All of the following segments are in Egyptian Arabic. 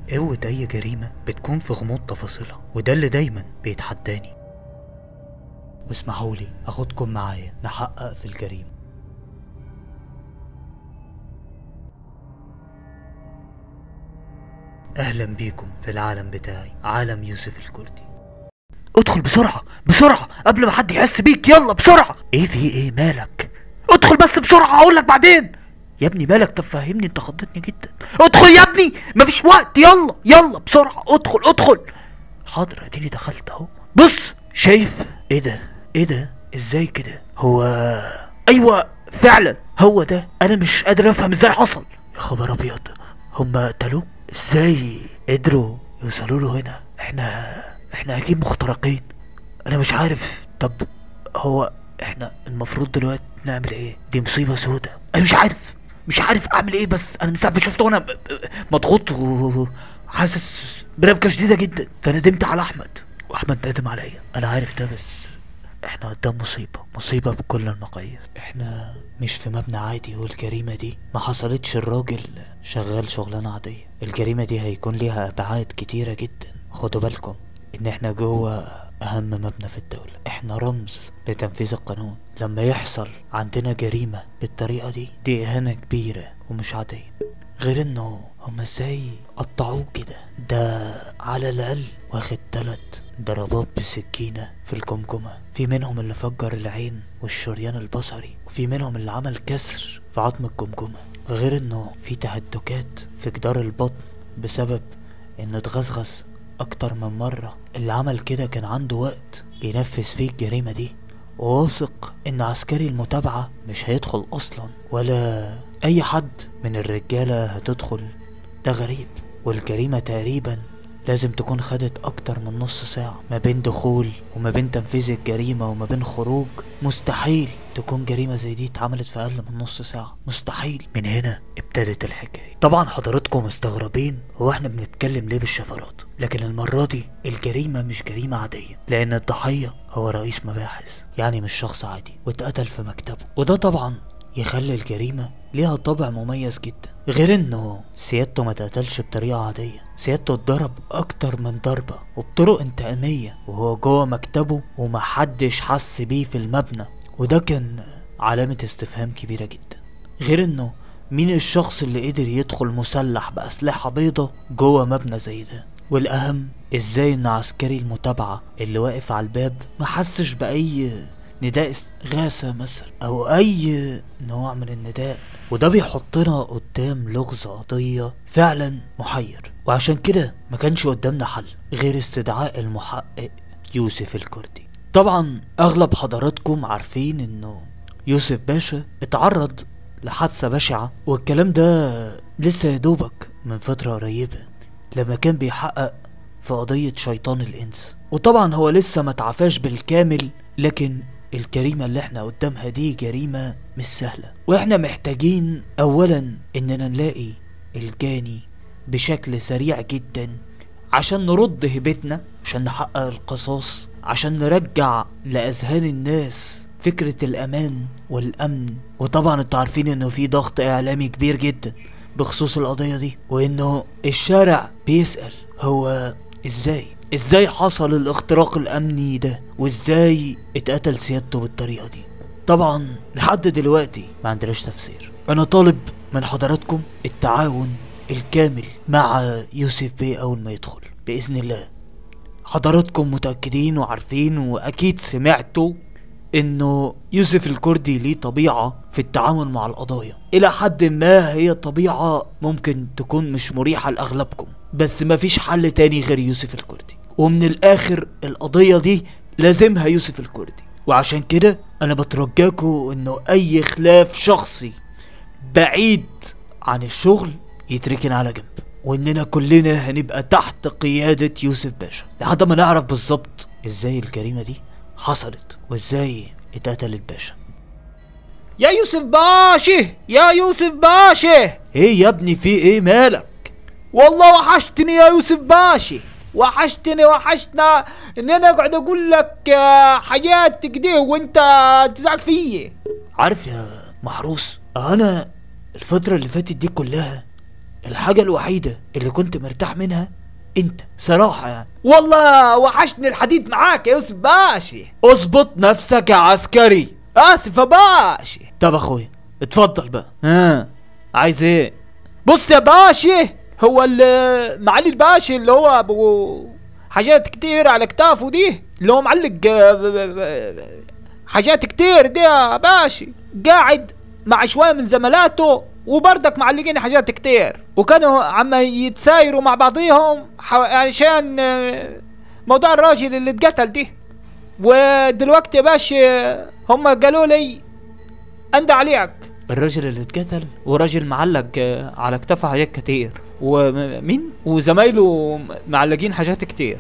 قوة أي جريمة بتكون في غموض تفاصيلها وده اللي دايما بيتحداني واسمحوا لي أخدكم معايا نحقق في الجريمة أهلا بيكم في العالم بتاعي عالم يوسف الكردي ادخل بسرعة بسرعة قبل ما حد يحس بيك يلا بسرعة ايه في ايه مالك ادخل بس بسرعة هقول لك بعدين يا ابني مالك طب فهمني انت خضتني جدا ادخل يا ابني مفيش وقت يلا يلا بسرعة ادخل ادخل حاضر اديني دخلت اهو بص شايف ايه ده ايه ده ازاي كده هو ايوه فعلا هو ده انا مش قادر افهم ازاي حصل يا خبر ابيض هم قتلوه ازاي قدروا يوصلوا له هنا احنا احنا اكيد مخترقين انا مش عارف طب هو احنا المفروض دلوقتي نعمل ايه دي مصيبة سودة انا مش عارف مش عارف اعمل ايه بس انا من ساعة ما شفته وانا ب- ب- مضغوط وحاسس بربكة شديدة جدا فندمت على احمد واحمد ندم عليا انا عارف ده بس احنا قدام مصيبة مصيبة بكل المقاييس احنا مش في مبنى عادي والجريمة دي ما حصلتش الراجل شغال شغلانة عادية الجريمة دي هيكون ليها أبعاد كتيرة جدا خدوا بالكم إن احنا جوه أهم مبنى في الدولة احنا رمز لتنفيذ القانون لما يحصل عندنا جريمة بالطريقة دي دي إهانة كبيرة ومش عادية غير انه هما ازاي قطعوه كده ده على الاقل واخد تلات ضربات بسكينة في الجمجمة في منهم اللي فجر العين والشريان البصري وفي منهم اللي عمل كسر في عظم الجمجمة غير انه في تهتكات في جدار البطن بسبب انه اتغزغز اكتر من مرة اللي عمل كده كان عنده وقت ينفذ فيه الجريمة دي وواثق ان عسكري المتابعة مش هيدخل اصلا ولا اي حد من الرجالة هتدخل ده غريب والجريمة تقريبا لازم تكون خدت اكتر من نص ساعة ما بين دخول وما بين تنفيذ الجريمة وما بين خروج مستحيل تكون جريمة زي دي اتعملت في اقل من نص ساعة مستحيل من هنا ابتدت الحكاية طبعا حضراتكم مستغربين هو احنا بنتكلم ليه بالشفرات لكن المرة دي الجريمة مش جريمة عادية لان الضحية هو رئيس مباحث يعني مش شخص عادي واتقتل في مكتبه وده طبعا يخلي الجريمة ليها طابع مميز جدا غير انه سيادته ما اتقتلش بطريقة عادية سيادته اتضرب اكتر من ضربة وبطرق انتقامية وهو جوه مكتبه ومحدش حس بيه في المبنى وده كان علامة استفهام كبيرة جدا غير انه مين الشخص اللي قدر يدخل مسلح بأسلحة بيضة جوه مبنى زي ده والأهم ازاي ان عسكري المتابعة اللي واقف على الباب ما حسش بأي نداء استغاثة مثلا أو أي نوع من النداء وده بيحطنا قدام لغز قضية فعلا محير وعشان كده ما كانش قدامنا حل غير استدعاء المحقق يوسف الكردي طبعا أغلب حضراتكم عارفين إنه يوسف باشا اتعرض لحادثة بشعة والكلام ده لسه يدوبك من فترة قريبة لما كان بيحقق في قضية شيطان الإنس وطبعا هو لسه ما تعافاش بالكامل لكن الجريمة اللي احنا قدامها دي جريمة مش سهلة واحنا محتاجين اولا اننا نلاقي الجاني بشكل سريع جدا عشان نرد هيبتنا عشان نحقق القصاص عشان نرجع لأذهان الناس فكرة الأمان والأمن وطبعا انتوا عارفين انه في ضغط إعلامي كبير جدا بخصوص القضية دي وانه الشارع بيسأل هو ازاي ازاي حصل الاختراق الامني ده وازاي اتقتل سيادته بالطريقة دي طبعا لحد دلوقتي ما عندناش تفسير انا طالب من حضراتكم التعاون الكامل مع يوسف بيه اول ما يدخل باذن الله حضراتكم متأكدين وعارفين واكيد سمعتوا انه يوسف الكردي ليه طبيعة في التعامل مع القضايا الى حد ما هي طبيعة ممكن تكون مش مريحة لاغلبكم بس مفيش حل تاني غير يوسف الكردي ومن الاخر القضية دي لازمها يوسف الكردي وعشان كده انا بترجاكوا انه اي خلاف شخصي بعيد عن الشغل يتركن على جنب واننا كلنا هنبقى تحت قيادة يوسف باشا لحد ما نعرف بالظبط ازاي الجريمة دي حصلت وازاي اتقتل الباشا يا يوسف باشا يا يوسف باشا ايه يا ابني في ايه مالك والله وحشتني يا يوسف باشا وحشتني وحشنا ان انا اقعد اقول لك آه، حاجات كده وانت تزعق فيا عارف يا محروس انا الفترة اللي فاتت دي كلها الحاجة الوحيدة اللي كنت مرتاح منها انت صراحة يعني والله وحشني الحديث معاك يا يوسف باشا اظبط نفسك يا عسكري اسف يا باشا طب اخويا اتفضل بقى ها عايز ايه بص يا باشا هو ال- معالي الباشا اللي هو ابو حاجات كتير على كتافه دي اللي هو معلق آه، ب- ب- ب- حاجات كتير دي يا باشا قاعد مع شوية من زملاته وبرضك معلقين حاجات كتير وكانوا عم يتسايروا مع بعضيهم ح- عشان آه، موضوع الراجل اللي اتقتل دي ودلوقتي يا باشا هم قالوا لي اندى عليك الراجل اللي اتقتل وراجل معلق آه، على كتافه حاجات كتير ومين وزمايله معلقين حاجات كتير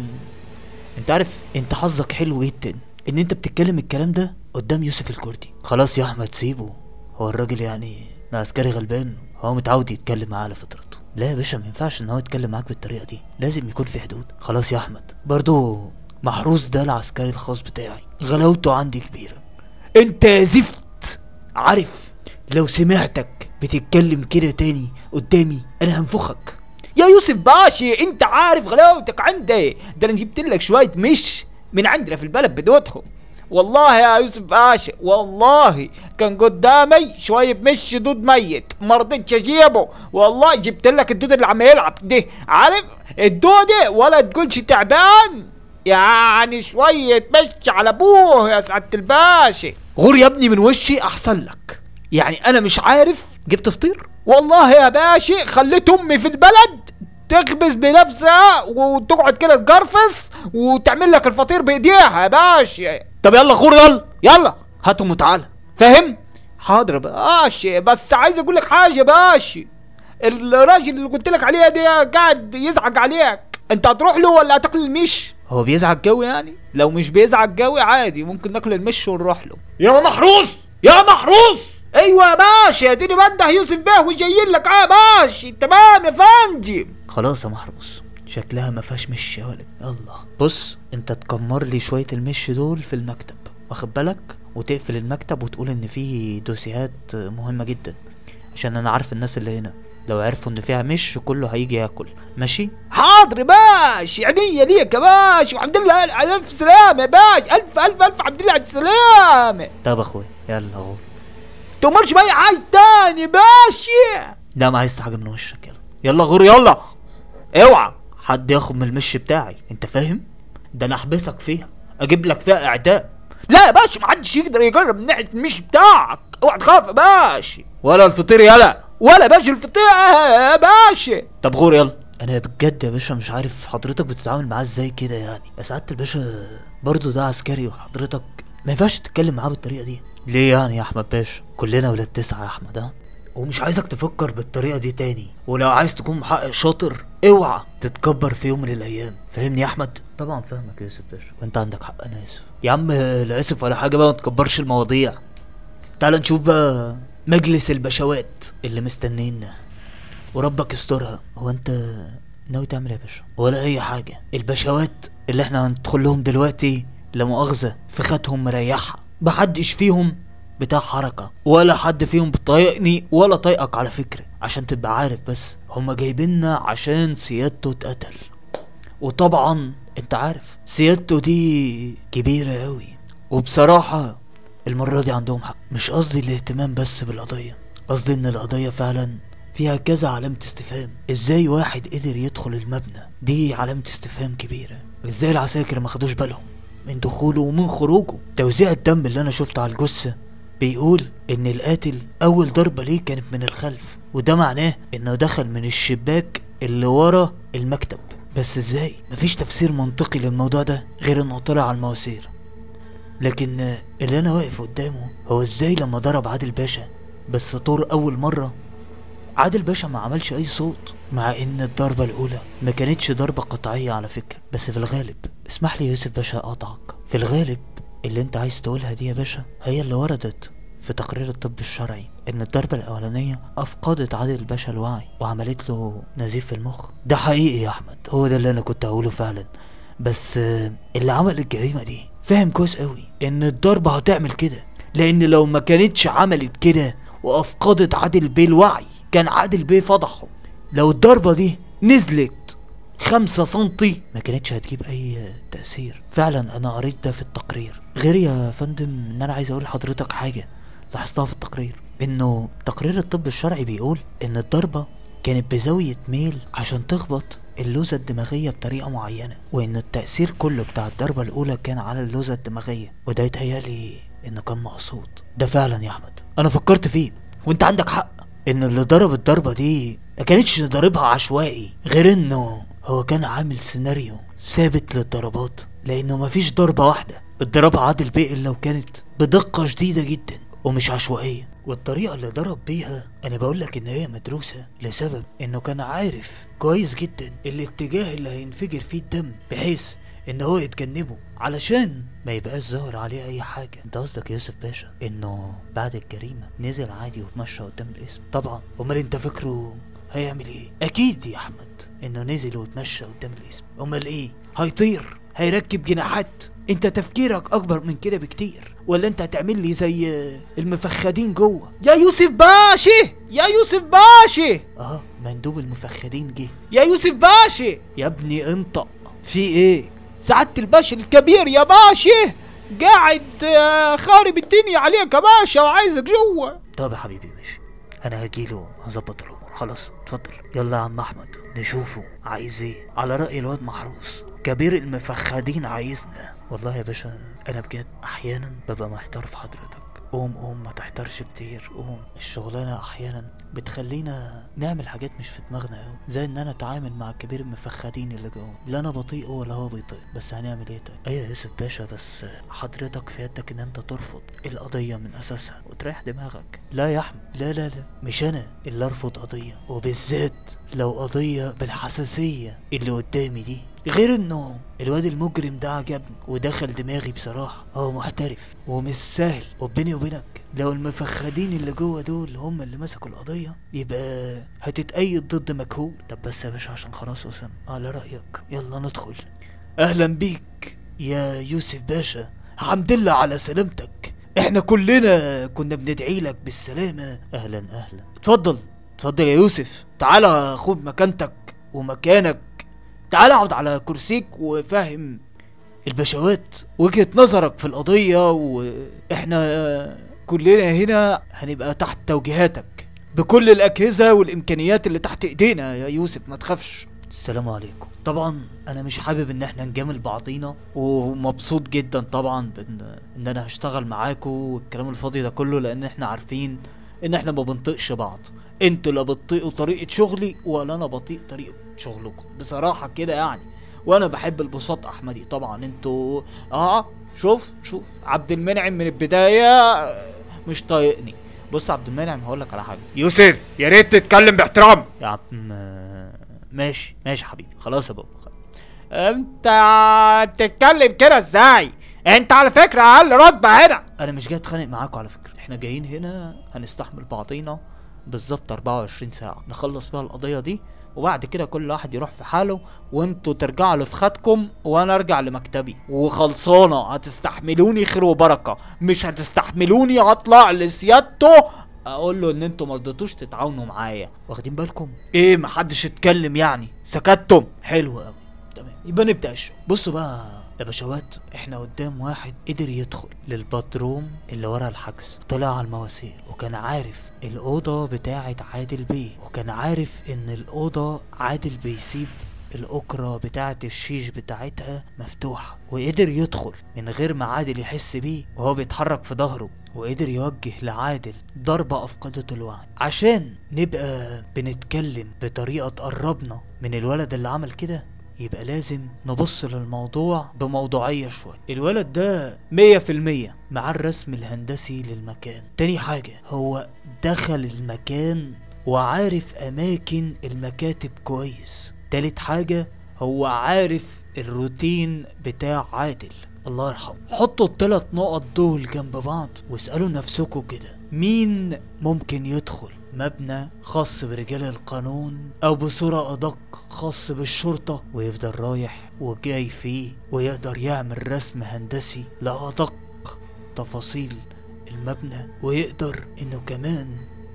انت عارف انت حظك حلو جدا ان انت بتتكلم الكلام ده قدام يوسف الكردي خلاص يا احمد سيبه هو الراجل يعني ده عسكري غلبان هو متعود يتكلم معاه على فطرته لا يا باشا ما ينفعش ان هو يتكلم معاك بالطريقه دي لازم يكون في حدود خلاص يا احمد برضو محروس ده العسكري الخاص بتاعي غلاوته عندي كبيره انت يا زفت عارف لو سمعتك بتتكلم كده تاني قدامي انا هنفخك يا يوسف باشا انت عارف غلاوتك عندي ده انا جبت لك شويه مش من عندنا في البلد بدوتهم والله يا يوسف باشا والله كان قدامي شويه مش دود ميت ما رضيتش اجيبه والله جبت لك الدود اللي عم يلعب ده عارف الدودة ولا تقولش تعبان يعني شويه مش على ابوه يا سعاده الباشا غور يا ابني من وشي احسن لك يعني انا مش عارف جبت فطير والله يا باشا خليت امي في البلد تخبز بنفسها وتقعد كده تقرفص وتعمل لك الفطير بايديها يا باشا طب يلا غور يلا يلا هاتهم وتعالى فاهم حاضر يا باشا بس عايز اقول لك حاجه يا باشا الراجل اللي قلت لك عليها دي قاعد يزعق عليك انت هتروح له ولا هتاكل المش هو بيزعق قوي يعني لو مش بيزعق قوي عادي ممكن ناكل المش ونروح له يا محروس يا محروس ايوه يا باشا اديني بنده يوسف بيه وجايين لك اه يا باشا تمام يا فندم خلاص يا محروس شكلها ما فيهاش مش يا ولد يلا بص انت تكمر لي شويه المش دول في المكتب واخد بالك وتقفل المكتب وتقول ان في دوسيهات مهمه جدا عشان انا عارف الناس اللي هنا لو عرفوا ان فيها مش كله هيجي ياكل ماشي حاضر يا باشا عينيا ليك يا باشا والحمد لله على الف سلامه يا باشا الف الف الف الحمد لله على السلامه طب اخويا يلا غور تؤمرش باي حاجه تاني يا باشا لا ما عايز حاجه من وشك يلا يلا غور يلا اوعى حد ياخد من المش بتاعي انت فاهم ده انا احبسك فيها اجيب لك فيها اعدام لا يا باشا محدش يقدر يجرب من ناحيه المش بتاعك اوعى تخاف يا باشا ولا الفطير يلا ولا باشا الفطير يا باشا طب غور يلا انا بجد يا باشا مش عارف حضرتك بتتعامل معاه ازاي كده يعني يا سعاده الباشا برضه ده عسكري وحضرتك ما ينفعش تتكلم معاه بالطريقه دي ليه يعني يا احمد باشا كلنا ولاد تسعه يا احمد ها ومش عايزك تفكر بالطريقه دي تاني ولو عايز تكون محقق شاطر اوعى تتكبر في يوم من الايام فاهمني يا احمد طبعا فاهمك يا يوسف باشا وانت عندك حق انا اسف يا عم لا اسف ولا حاجه بقى ما تكبرش المواضيع تعال نشوف بقى مجلس البشوات اللي مستنينا وربك يسترها هو انت ناوي تعمل ايه يا باشا ولا اي حاجه البشوات اللي احنا هندخل لهم دلوقتي لا مؤاخذه فخاتهم مريحه محدش فيهم بتاع حركه ولا حد فيهم بيطايقني ولا طايقك على فكره عشان تبقى عارف بس هما جايبيننا عشان سيادته اتقتل وطبعا انت عارف سيادته دي كبيره قوي وبصراحه المرة دي عندهم حق مش قصدي الاهتمام بس بالقضية قصدي ان القضية فعلا فيها كذا علامة استفهام ازاي واحد قدر يدخل المبنى دي علامة استفهام كبيرة ازاي العساكر ما خدوش بالهم من دخوله ومن خروجه توزيع الدم اللي انا شفته على الجثة بيقول ان القاتل اول ضربة ليه كانت من الخلف وده معناه انه دخل من الشباك اللي ورا المكتب بس ازاي مفيش تفسير منطقي للموضوع ده غير انه طلع على المواسير لكن آه، اللي انا واقف قدامه هو ازاي لما ضرب عادل باشا بس طور اول مرة عادل باشا ما عملش اي صوت مع ان الضربة الاولى ما كانتش ضربة قطعية على فكرة بس في الغالب اسمح لي يا يوسف باشا اقطعك في الغالب اللي انت عايز تقولها دي يا باشا هي اللي وردت في تقرير الطب الشرعي ان الضربة الاولانية افقدت عادل باشا الوعي وعملت له نزيف في المخ ده حقيقي يا احمد هو ده اللي انا كنت هقوله فعلا بس آه، اللي عمل الجريمة دي فاهم كويس قوي ان الضربة هتعمل كده لان لو ما كانتش عملت كده وافقدت عادل بيه الوعي كان عادل بيه فضحه لو الضربة دي نزلت خمسة سنتي ما كانتش هتجيب اي تأثير فعلا انا قريت ده في التقرير غير يا فندم ان انا عايز اقول لحضرتك حاجة لاحظتها في التقرير انه تقرير الطب الشرعي بيقول ان الضربة كانت بزاوية ميل عشان تخبط اللوزة الدماغية بطريقة معينة وان التأثير كله بتاع الضربة الاولى كان على اللوزة الدماغية وده يتهيألي انه كان مقصود ده فعلا يا احمد انا فكرت فيه وانت عندك حق ان اللي ضرب الضربة دي ما كانتش ضاربها عشوائي غير انه هو كان عامل سيناريو ثابت للضربات لانه مفيش ضربة واحدة اتضربها عادل بيه الا وكانت بدقة شديدة جدا ومش عشوائية والطريقة اللي ضرب بيها انا بقولك ان هي مدروسة لسبب انه كان عارف كويس جدا الاتجاه اللي هينفجر فيه الدم بحيث ان هو يتجنبه علشان ما يبقاش ظاهر عليه اي حاجة انت قصدك يا يوسف باشا انه بعد الجريمة نزل عادي واتمشى قدام الاسم طبعا امال انت فاكره هيعمل ايه اكيد يا احمد انه نزل واتمشى قدام الاسم امال ايه هيطير هيركب جناحات انت تفكيرك اكبر من كده بكتير ولا انت هتعمل لي زي المفخدين جوه يا يوسف باشا يا يوسف باشا اه مندوب المفخدين جه يا يوسف باشا يا ابني انطق في ايه سعادة الباشا الكبير يا باشا قاعد آه، خارب الدنيا عليك يا باشا وعايزك جوه طب يا حبيبي ماشي انا هجيله هظبط الامور خلاص اتفضل يلا يا عم احمد نشوفه عايز ايه على راي الواد محروس كبير المفخدين عايزنا والله يا باشا انا بجد احيانا ببقى محتار في حضرتك قوم قوم ما تحترش كتير قوم الشغلانة احيانا بتخلينا نعمل حاجات مش في دماغنا قوي زي ان انا اتعامل مع كبير المفخدين اللي جوه لا انا بطيء ولا هو بيطيق بس هنعمل ايه طيب ايوه يا يوسف باشا بس حضرتك في يدك ان انت ترفض القضية من اساسها وتريح دماغك لا يا احمد لا لا لا مش انا اللي ارفض قضية وبالذات لو قضية بالحساسية اللي قدامي دي غير انه الواد المجرم ده عجبني ودخل دماغي بصراحة هو محترف ومش سهل وبيني وبينك لو المفخدين اللي جوه دول هم اللي مسكوا القضية يبقى هتتأيد ضد مجهول طب بس يا باشا عشان خلاص وصلنا على رأيك يلا ندخل اهلا بيك يا يوسف باشا حمد لله على سلامتك احنا كلنا كنا بندعي لك بالسلامة اهلا اهلا اتفضل اتفضل يا يوسف تعالى خد مكانتك ومكانك تعال اقعد على كرسيك وفهم البشوات وجهة نظرك في القضية واحنا كلنا هنا هنبقى تحت توجيهاتك بكل الأجهزة والإمكانيات اللي تحت إيدينا يا يوسف ما تخافش السلام عليكم طبعا انا مش حابب ان احنا نجامل بعضينا ومبسوط جدا طبعا بان ان انا هشتغل معاكم والكلام الفاضي ده كله لان احنا عارفين ان احنا ما بنطقش بعض انتوا لا بتطيقوا طريقة شغلي ولا انا بطيق طريقة شغلكم بصراحة كده يعني وانا بحب البساط احمدي طبعا انتوا اه شوف شوف عبد المنعم من البداية مش طايقني بص يا عبد المنعم هقول لك على حاجة يوسف يا ريت تتكلم باحترام يا عم ماشي ماشي حبيبي خلاص يا بابا انت بتتكلم كده ازاي انت على فكرة اقل رتبة هنا انا مش جاي اتخانق معاكم على فكره احنا جايين هنا هنستحمل بعضينا بالظبط 24 ساعه نخلص فيها القضيه دي وبعد كده كل واحد يروح في حاله وانتوا ترجعوا لفخاتكم وانا ارجع لمكتبي وخلصانه هتستحملوني خير وبركه مش هتستحملوني هطلع لسيادته اقول له ان انتوا مرضتوش تتعاونوا معايا واخدين بالكم ايه محدش اتكلم يعني سكتتم حلو قوي تمام يبقى نبدا الشغل بصوا بقى يا باشوات احنا قدام واحد قدر يدخل للبدروم اللي ورا الحجز طلع على المواسير وكان عارف الأوضة بتاعة عادل بيه وكان عارف ان الأوضة عادل بيسيب الأكرة بتاعة الشيش بتاعتها مفتوحة وقدر يدخل من غير ما عادل يحس بيه وهو بيتحرك في ظهره وقدر يوجه لعادل ضربة أفقدته الوعي عشان نبقى بنتكلم بطريقة تقربنا من الولد اللي عمل كده يبقى لازم نبص للموضوع بموضوعية شوية الولد ده مية في المية مع الرسم الهندسي للمكان تاني حاجة هو دخل المكان وعارف أماكن المكاتب كويس تالت حاجة هو عارف الروتين بتاع عادل الله يرحمه حطوا التلات نقط دول جنب بعض واسألوا نفسكم كده مين ممكن يدخل مبنى خاص برجال القانون او بصورة ادق خاص بالشرطة ويفضل رايح وجاي فيه ويقدر يعمل رسم هندسي لأدق تفاصيل المبنى ويقدر انه كمان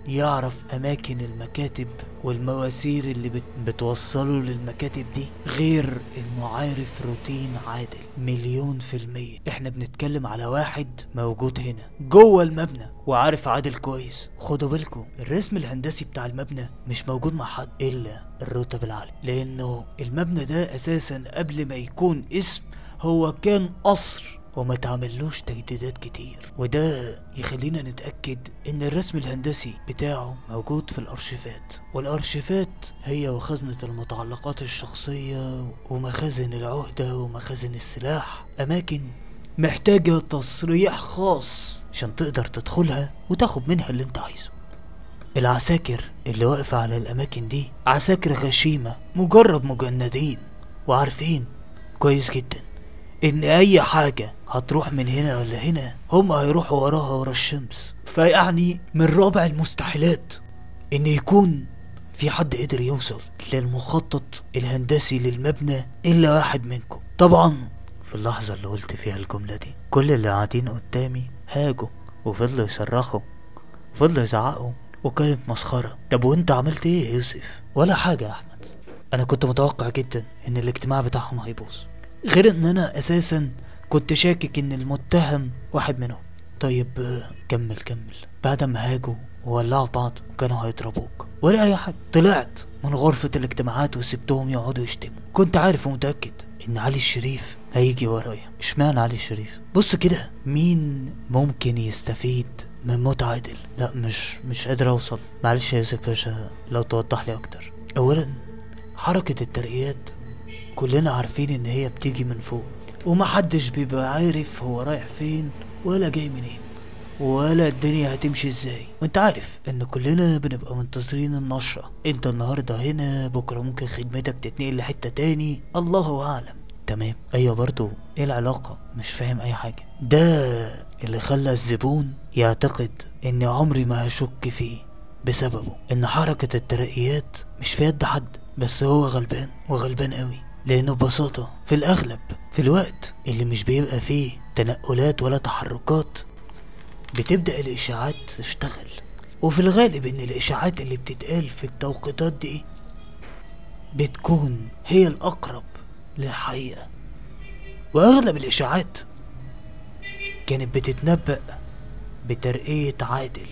يعرف أماكن المكاتب والمواسير اللي بت... بتوصله للمكاتب دي غير إنه عارف روتين عادل مليون في المية إحنا بنتكلم على واحد موجود هنا جوه المبنى وعارف عادل كويس خدوا بالكم الرسم الهندسي بتاع المبنى مش موجود مع حد إلا الرتب العالية لأنه المبنى ده أساسا قبل ما يكون اسم هو كان قصر وما تعملوش تجديدات كتير وده يخلينا نتأكد ان الرسم الهندسي بتاعه موجود في الارشيفات والارشيفات هي وخزنة المتعلقات الشخصية ومخازن العهدة ومخازن السلاح اماكن محتاجة تصريح خاص عشان تقدر تدخلها وتاخد منها اللي انت عايزه العساكر اللي واقفة على الأماكن دي عساكر غشيمة مجرد مجندين وعارفين كويس جدا إن أي حاجة هتروح من هنا ولا هنا هم هيروحوا وراها ورا الشمس فيعني من رابع المستحيلات إن يكون في حد قدر يوصل للمخطط الهندسي للمبنى إلا واحد منكم طبعا في اللحظة اللي قلت فيها الجملة دي كل اللي قاعدين قدامي هاجوا وفضلوا يصرخوا فضلوا يزعقوا وكانت مسخرة طب وانت عملت ايه يا يوسف ولا حاجة يا احمد انا كنت متوقع جدا ان الاجتماع بتاعهم هيبوظ غير ان انا اساسا كنت شاكك ان المتهم واحد منهم طيب آه، كمل كمل بعد ما هاجوا وولعوا بعض وكانوا هيضربوك ولا اي حاجة طلعت من غرفة الاجتماعات وسبتهم يقعدوا يشتموا كنت عارف ومتأكد ان علي الشريف هيجي ورايا اشمعنى علي الشريف بص كده مين ممكن يستفيد من موت عادل لا مش مش قادر اوصل معلش يا يوسف باشا لو توضح لي اكتر اولا حركة الترقيات كلنا عارفين ان هي بتيجي من فوق ومحدش بيبقى عارف هو رايح فين ولا جاي منين ولا الدنيا هتمشي ازاي وانت عارف ان كلنا بنبقى منتظرين النشرة انت النهاردة هنا بكرة ممكن خدمتك تتنقل لحتة تاني الله اعلم تمام ايوه برضو ايه العلاقة مش فاهم اي حاجة ده اللي خلى الزبون يعتقد ان عمري ما هشك فيه بسببه ان حركة الترقيات مش في يد حد بس هو غلبان وغلبان قوي لانه ببساطة في الاغلب في الوقت اللي مش بيبقى فيه تنقلات ولا تحركات بتبدأ الاشاعات تشتغل وفي الغالب ان الاشاعات اللي بتتقال في التوقيتات دي بتكون هي الاقرب للحقيقة واغلب الاشاعات كانت بتتنبأ بترقية عادل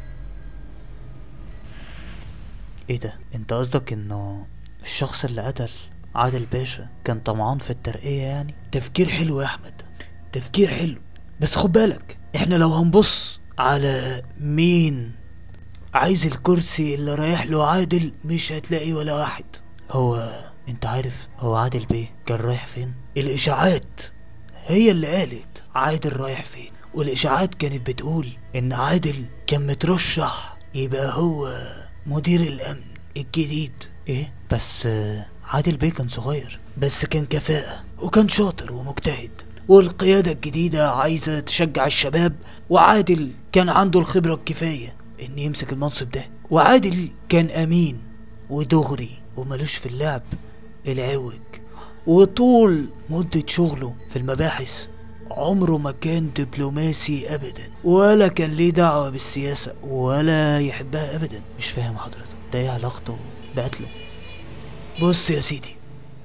ايه ده انت قصدك انه الشخص اللي قتل عادل باشا كان طمعان في الترقية يعني تفكير حلو يا احمد تفكير حلو بس خد بالك احنا لو هنبص على مين عايز الكرسي اللي رايح له عادل مش هتلاقي ولا واحد هو انت عارف هو عادل بيه كان رايح فين الاشاعات هي اللي قالت عادل رايح فين والاشاعات كانت بتقول ان عادل كان مترشح يبقى هو مدير الامن الجديد ايه بس آه، عادل بيه كان صغير بس كان كفاءة وكان شاطر ومجتهد والقيادة الجديدة عايزة تشجع الشباب وعادل كان عنده الخبرة الكفاية ان يمسك المنصب ده وعادل كان امين ودغري وملوش في اللعب العوج وطول مدة شغله في المباحث عمره ما كان دبلوماسي ابدا ولا كان ليه دعوة بالسياسة ولا يحبها ابدا مش فاهم حضرتك ده ايه علاقته بقتله بص يا سيدي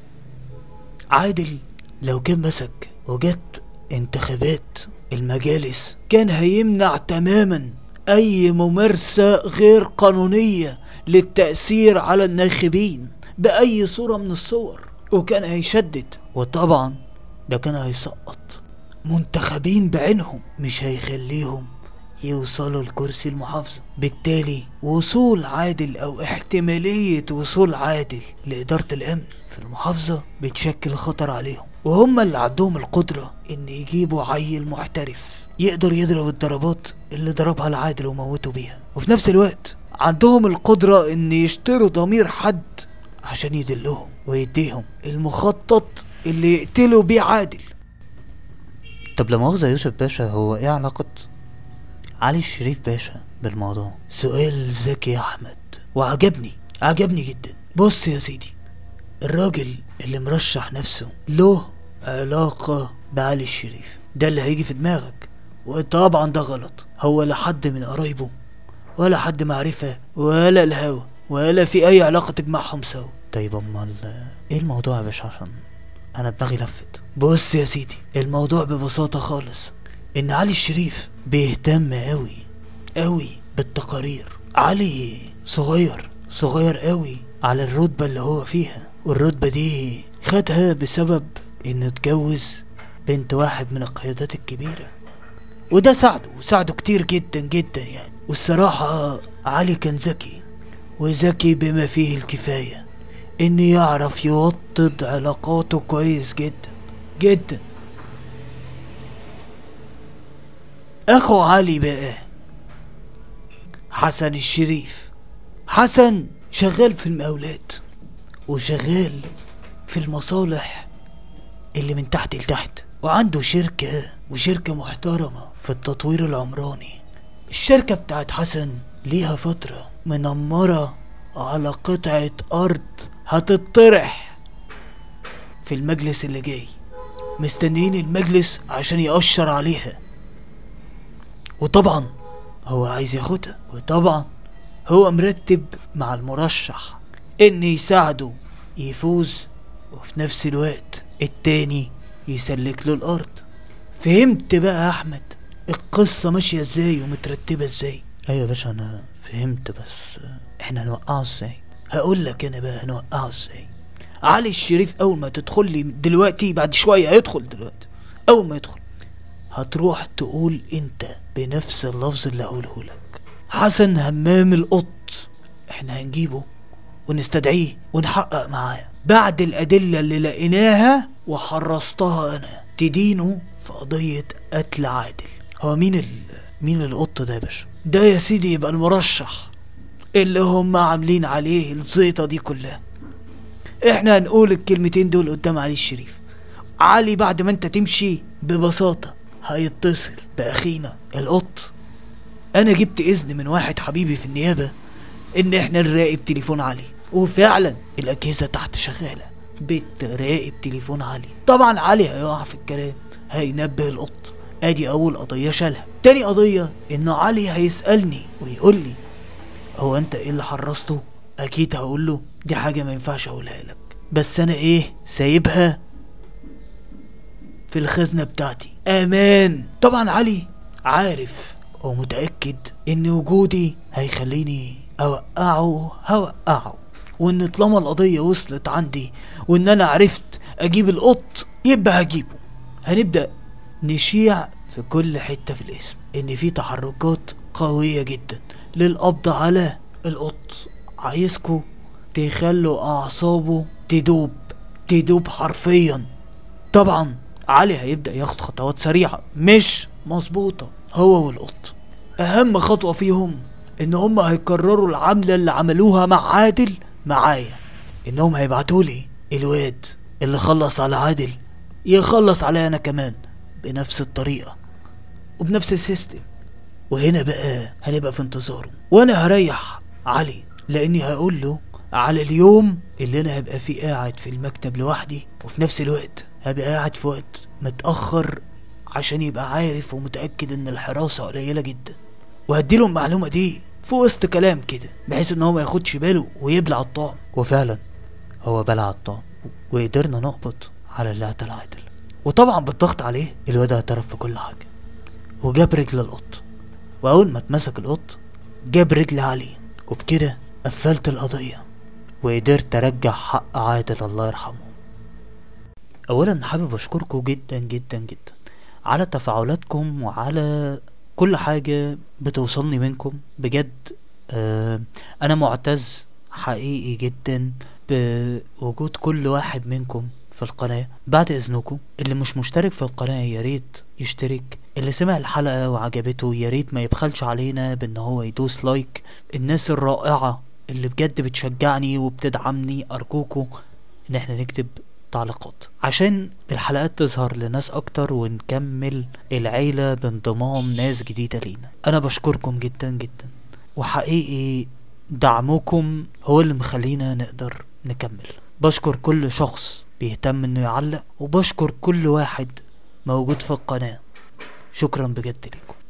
عادل لو كان مسك وجت انتخابات المجالس كان هيمنع تماما اي ممارسة غير قانونية للتأثير على الناخبين بأي صورة من الصور وكان هيشدد وطبعا ده كان هيسقط منتخبين بعينهم مش هيخليهم يوصلوا لكرسي المحافظة بالتالي وصول عادل أو احتمالية وصول عادل لإدارة الأمن في المحافظة بتشكل خطر عليهم وهم اللي عندهم القدرة إن يجيبوا عيل محترف يقدر يضرب الضربات اللي ضربها العادل وموته بيها وفي نفس الوقت عندهم القدرة إن يشتروا ضمير حد عشان يدلهم ويديهم المخطط اللي يقتلوا بيه عادل طب لا مؤاخذة يا يوسف باشا هو ايه علاقة علي الشريف باشا بالموضوع سؤال ذكي يا احمد وعجبني عجبني جدا بص يا سيدي الراجل اللي مرشح نفسه له علاقة بعلي الشريف ده اللي هيجي في دماغك وطبعا ده غلط هو لا حد من قرايبه ولا حد معرفة ولا الهوى ولا في أي علاقة تجمعهم سوا طيب أمال إيه الموضوع يا باشا عشان أنا دماغي لفت بص يا سيدي الموضوع ببساطة خالص إن علي الشريف بيهتم أوي أوي بالتقارير علي صغير صغير أوي على الرتبة اللي هو فيها والرتبة دي خدها بسبب إنه اتجوز بنت واحد من القيادات الكبيرة وده ساعده ساعده كتير جدا جدا يعني والصراحة علي كان ذكي وذكي بما فيه الكفاية إن يعرف يوطد علاقاته كويس جدا جدا أخو علي بقى حسن الشريف حسن شغال في المقاولات وشغال في المصالح اللي من تحت لتحت وعنده شركة وشركة محترمة في التطوير العمراني الشركة بتاعت حسن ليها فترة منمرة على قطعة أرض هتطرح في المجلس اللي جاي مستنيين المجلس عشان يأشر عليها وطبعا هو عايز ياخدها وطبعا هو مرتب مع المرشح ان يساعده يفوز وفي نفس الوقت التاني يسلك له الارض فهمت بقى يا احمد القصة ماشية ازاي ومترتبة ازاي ايوه يا باشا انا فهمت بس احنا هنوقعه ازاي هقول لك انا بقى هنوقعه ازاي علي الشريف اول ما تدخل لي دلوقتي بعد شوية هيدخل دلوقتي اول ما يدخل هتروح تقول انت بنفس اللفظ اللي هقوله لك حسن همام القط احنا هنجيبه ونستدعيه ونحقق معاه بعد الأدلة اللي لقيناها وحرصتها أنا تدينه في قضية قتل عادل هو مين ال... مين القط ده يا باشا ده يا سيدي يبقى المرشح اللي هم عاملين عليه الزيطة دي كلها احنا هنقول الكلمتين دول قدام علي الشريف علي بعد ما انت تمشي ببساطة هيتصل بأخينا القط انا جبت اذن من واحد حبيبي في النيابة ان احنا نراقب تليفون علي وفعلا الاجهزة تحت شغالة بتراقب تليفون علي طبعا علي هيقع في الكلام هينبه القط ادي اول قضية شالها تاني قضية ان علي هيسألني ويقول لي هو انت ايه اللي حرصته اكيد هقول له دي حاجة ما ينفعش اقولها لك بس انا ايه سايبها في الخزنة بتاعتي امان طبعا علي عارف ومتأكد ان وجودي هيخليني اوقعه هوقعه وان طالما القضية وصلت عندي وان انا عرفت اجيب القط يبقى هجيبه هنبدأ نشيع في كل حتة في الاسم ان في تحركات قوية جدا للقبض على القط عايزكوا تخلوا اعصابه تدوب تدوب حرفيا طبعا علي هيبدأ ياخد خطوات سريعة مش مظبوطة هو والقط أهم خطوة فيهم إن هم هيكرروا العملة اللي عملوها مع عادل معايا إنهم هيبعتولي الواد اللي خلص على عادل يخلص عليا أنا كمان بنفس الطريقة وبنفس السيستم وهنا بقى هنبقى في انتظاره وأنا هريح علي لأني هقول له على اليوم اللي أنا هبقى فيه قاعد في المكتب لوحدي وفي نفس الوقت هبقى قاعد في وقت متأخر عشان يبقى عارف ومتأكد إن الحراسة قليلة جدا وهديله المعلومة دي في وسط كلام كده بحيث إن هو ما ياخدش باله ويبلع الطعم وفعلا هو بلع الطعم وقدرنا نقبض على اللي قتل عادل وطبعا بالضغط عليه الواد اعترف بكل حاجة وجاب رجل القط وأول ما اتمسك القط جاب رجل علي وبكده قفلت القضية وقدرت أرجع حق عادل الله يرحمه اولا حابب اشكركم جدا جدا جدا على تفاعلاتكم وعلى كل حاجة بتوصلني منكم بجد آه انا معتز حقيقي جدا بوجود كل واحد منكم في القناة بعد اذنكم اللي مش مشترك في القناة يا ريت يشترك اللي سمع الحلقة وعجبته يا ريت ما يبخلش علينا بان هو يدوس لايك الناس الرائعة اللي بجد بتشجعني وبتدعمني ارجوكم ان احنا نكتب تعليقات عشان الحلقات تظهر لناس اكتر ونكمل العيلة بانضمام ناس جديدة لينا انا بشكركم جدا جدا وحقيقي دعمكم هو اللي مخلينا نقدر نكمل بشكر كل شخص بيهتم انه يعلق وبشكر كل واحد موجود في القناة شكرا بجد لكم